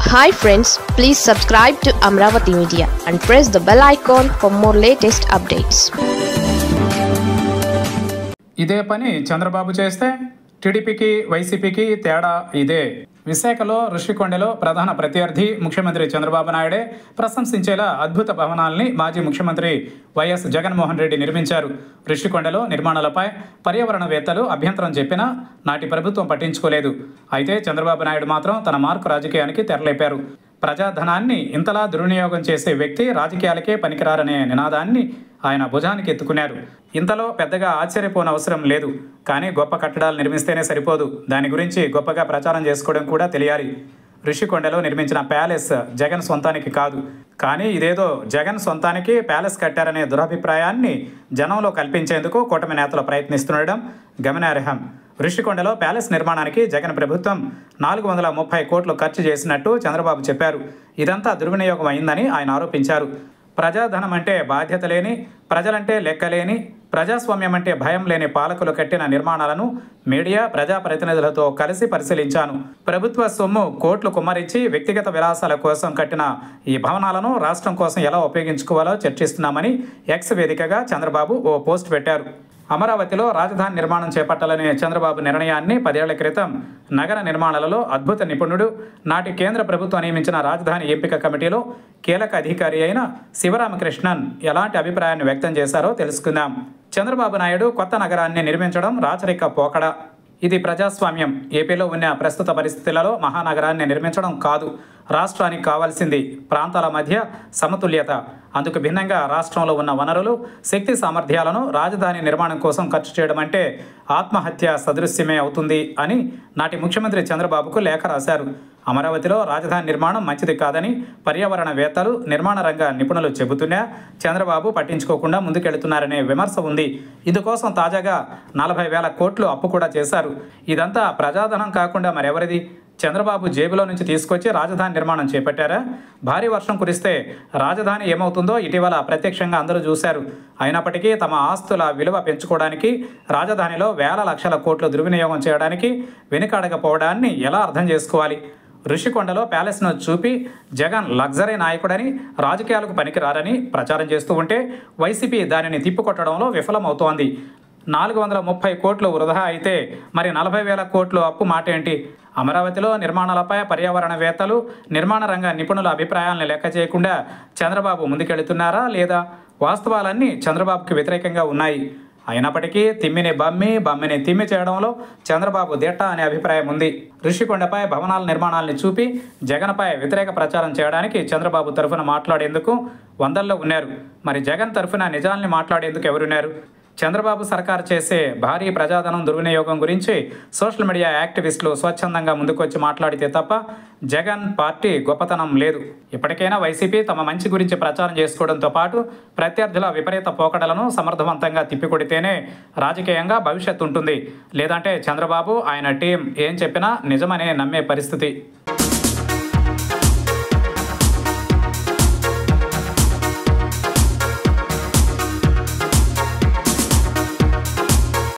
hi friends please subscribe to Amaravati media and press the bell icon for more latest updates ఇదే పని చంద్రబాబు చేస్తే టీడీపీకి వైసీపీకి తేడా ఇదే విశాఖలో ఋషికొండలో ప్రధాన ప్రత్యర్థి ముఖ్యమంత్రి చంద్రబాబు నాయుడే ప్రశంసించేలా అద్భుత భవనాల్ని మాజీ ముఖ్యమంత్రి వైఎస్ జగన్మోహన్ రెడ్డి నిర్మించారు ఋషికొండలో నిర్మాణాలపై పర్యావరణవేత్తలు అభ్యంతరం చెప్పినా నాటి ప్రభుత్వం పట్టించుకోలేదు అయితే చంద్రబాబు నాయుడు మాత్రం తన మార్కు రాజకీయానికి తెరలేపారు ప్రజాధనాన్ని ఇంతలా దుర్వినియోగం చేసే వ్యక్తి రాజకీయాలకే పనికిరారనే నినాదాన్ని ఆయన భుజానికి ఎత్తుకున్నారు ఇంతలో పెద్దగా ఆశ్చర్యపోనవసరం లేదు కానీ గొప్ప కట్టడాలు నిర్మిస్తేనే సరిపోదు దాని గురించి గొప్పగా ప్రచారం చేసుకోవడం కూడా తెలియాలి ఋషికొండలో నిర్మించిన ప్యాలెస్ జగన్ సొంతానికి కాదు కానీ ఇదేదో జగన్ సొంతానికి ప్యాలెస్ కట్టారనే దురభిప్రాయాన్ని జనంలో కల్పించేందుకు కూటమి నేతలు ప్రయత్నిస్తుండడం గమనార్హం ఋషికొండలో ప్యాలెస్ నిర్మాణానికి జగన్ ప్రభుత్వం నాలుగు వందల ముప్పై కోట్లు ఖర్చు చేసినట్టు చంద్రబాబు చెప్పారు ఇదంతా దుర్వినియోగం అయిందని ఆయన ఆరోపించారు ప్రజాధనం అంటే బాధ్యత లేని ప్రజలంటే లెక్కలేని ప్రజాస్వామ్యం అంటే భయం లేని పాలకులు కట్టిన నిర్మాణాలను మీడియా ప్రజాప్రతినిధులతో కలిసి పరిశీలించాను ప్రభుత్వ సొమ్ము కోట్లు కుమ్మరించి వ్యక్తిగత విలాసాల కోసం కట్టిన ఈ భవనాలను రాష్ట్రం కోసం ఎలా ఉపయోగించుకోవాలో చర్చిస్తున్నామని ఎక్స్ వేదికగా చంద్రబాబు ఓ పోస్ట్ పెట్టారు అమరావతిలో రాజధాని నిర్మాణం చేపట్టాలనే చంద్రబాబు నిర్ణయాన్ని పదేళ్ల క్రితం నగర నిర్మాణాలలో అద్భుత నిపుణుడు నాటి కేంద్ర ప్రభుత్వం నియమించిన రాజధాని ఎంపిక కమిటీలో కీలక అధికారి అయిన శివరామకృష్ణన్ ఎలాంటి అభిప్రాయాన్ని వ్యక్తం చేశారో తెలుసుకుందాం చంద్రబాబు నాయుడు కొత్త నగరాన్ని నిర్మించడం రాచరిక పోకడ ఇది ప్రజాస్వామ్యం ఏపీలో ఉన్న ప్రస్తుత పరిస్థితులలో మహానగరాన్ని నిర్మించడం కాదు రాష్ట్రానికి కావాల్సింది ప్రాంతాల మధ్య సమతుల్యత అందుకు భిన్నంగా రాష్ట్రంలో ఉన్న వనరులు శక్తి సామర్థ్యాలను రాజధాని నిర్మాణం కోసం ఖర్చు చేయడం అంటే ఆత్మహత్య సదృశ్యమే అవుతుంది అని నాటి ముఖ్యమంత్రి చంద్రబాబుకు లేఖ రాశారు అమరావతిలో రాజధాని నిర్మాణం మంచిది కాదని పర్యావరణవేత్తలు నిర్మాణ రంగ నిపుణులు చెబుతున్నా చంద్రబాబు పట్టించుకోకుండా ముందుకెళ్తున్నారనే విమర్శ ఉంది ఇందుకోసం తాజాగా నలభై వేల కోట్లు అప్పు కూడా చేశారు ఇదంతా ప్రజాధనం కాకుండా మరెవరిది చంద్రబాబు జేబులో నుంచి తీసుకొచ్చి రాజధాని నిర్మాణం చేపట్టారా భారీ వర్షం కురిస్తే రాజధాని ఏమవుతుందో ఇటీవల ప్రత్యక్షంగా అందరూ చూశారు అయినప్పటికీ తమ ఆస్తుల విలువ పెంచుకోవడానికి రాజధానిలో వేల లక్షల కోట్లు దుర్వినియోగం చేయడానికి వెనుకాడకపోవడాన్ని ఎలా అర్థం చేసుకోవాలి ఋషికొండలో ప్యాలెస్ను చూపి జగన్ లగ్జరీ నాయకుడని రాజకీయాలకు పనికిరారని ప్రచారం చేస్తూ ఉంటే వైసీపీ దానిని తిప్పికొట్టడంలో విఫలమవుతోంది నాలుగు వందల ముప్పై కోట్లు వృధా అయితే మరి నలభై వేల కోట్లు అప్పు మాట ఏంటి అమరావతిలో నిర్మాణాలపై పర్యావరణవేత్తలు నిర్మాణ రంగ నిపుణుల అభిప్రాయాలను లెక్క చేయకుండా చంద్రబాబు ముందుకెళ్తున్నారా లేదా వాస్తవాలన్నీ చంద్రబాబుకి వ్యతిరేకంగా ఉన్నాయి అయినప్పటికీ తిమ్మిని బమ్మి బమ్మిని తిమ్మి చేయడంలో చంద్రబాబు దిట్ట అనే అభిప్రాయం ఉంది ఋషికొండపై భవనాల నిర్మాణాలను చూపి జగన్పై వ్యతిరేక ప్రచారం చేయడానికి చంద్రబాబు తరఫున మాట్లాడేందుకు వందల్లో ఉన్నారు మరి జగన్ తరఫున నిజాల్ని మాట్లాడేందుకు ఎవరున్నారు చంద్రబాబు సర్కార్ చేసే భారీ ప్రజాధనం దుర్వినియోగం గురించి సోషల్ మీడియా యాక్టివిస్టులు స్వచ్ఛందంగా ముందుకొచ్చి మాట్లాడితే తప్ప జగన్ పార్టీ గొప్పతనం లేదు ఇప్పటికైనా వైసీపీ తమ మంచి గురించి ప్రచారం చేసుకోవడంతో పాటు ప్రత్యర్థుల విపరీత పోకడలను సమర్థవంతంగా తిప్పికొడితేనే రాజకీయంగా భవిష్యత్తు ఉంటుంది లేదంటే చంద్రబాబు ఆయన టీం ఏం చెప్పినా నిజమనే నమ్మే పరిస్థితి